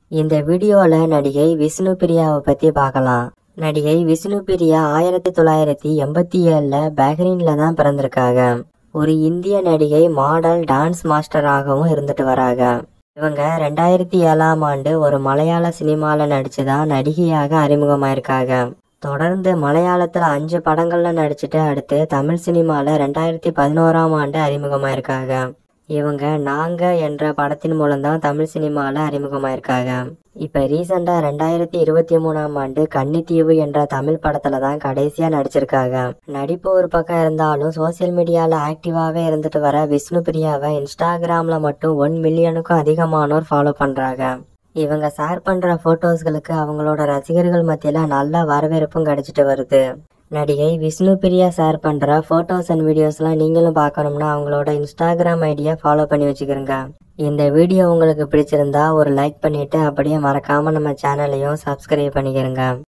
இந்த வீடியோல நடிகை விஷ்ணு பிரியாவை பத்தி பார்க்கலாம் நடிகை விஷ்ணு பிரியா ஆயிரத்தி தொள்ளாயிரத்தி எண்பத்தி ஏழுல பஹ்ரைன்ல தான் பிறந்திருக்காங்க ஒரு இந்திய நடிகை மாடல் டான்ஸ் மாஸ்டராகவும் இருந்துட்டு வராங்க இவங்க ரெண்டாயிரத்தி ஏழாம் ஆண்டு ஒரு மலையாள சினிமால நடிச்சுதான் நடிகையாக அறிமுகமாயிருக்காங்க தொடர்ந்து மலையாளத்துல அஞ்சு படங்கள்ல நடிச்சுட்டு அடுத்து தமிழ் சினிமால ரெண்டாயிரத்தி பதினோராம் ஆண்டு அறிமுகமாயிருக்காங்க இவங்க நாங்க என்ற படத்தின் மூலம் தான் தமிழ் சினிமால அறிமுகமாயிருக்காங்க இப்ப ரீசெண்டா ரெண்டாயிரத்தி இருபத்தி மூணாம் ஆண்டு கன்னித்தீவு என்ற தமிழ் படத்துல தான் கடைசியா நடிச்சிருக்காங்க நடிப்பு ஒரு பக்கம் இருந்தாலும் சோசியல் மீடியால ஆக்டிவாவே இருந்துட்டு வர விஷ்ணு பிரியாவை இன்ஸ்டாகிராம்ல மட்டும் ஒன் மில்லியனுக்கும் அதிகமானோர் ஃபாலோ பண்றாங்க இவங்க ஷேர் பண்ற போட்டோஸ்களுக்கு அவங்களோட ரசிகர்கள் மத்தியில நல்ல வரவேற்பும் கிடைச்சிட்டு வருது நடிகை விஷ்ணு பிரியா ஷேர் பண்ற போட்டோஸ் அண்ட் வீடியோஸ்லாம் நீங்களும் பார்க்கணும்னா அவங்களோட இன்ஸ்டாகிராம் ஐடியா ஃபாலோ பண்ணி வச்சுக்கிறங்க இந்த வீடியோ உங்களுக்கு பிடிச்சிருந்தா ஒரு லைக் பண்ணிட்டு அப்படியே மறக்காம நம்ம சேனலையும் சப்ஸ்கிரைப் பண்ணிக்கிறங்க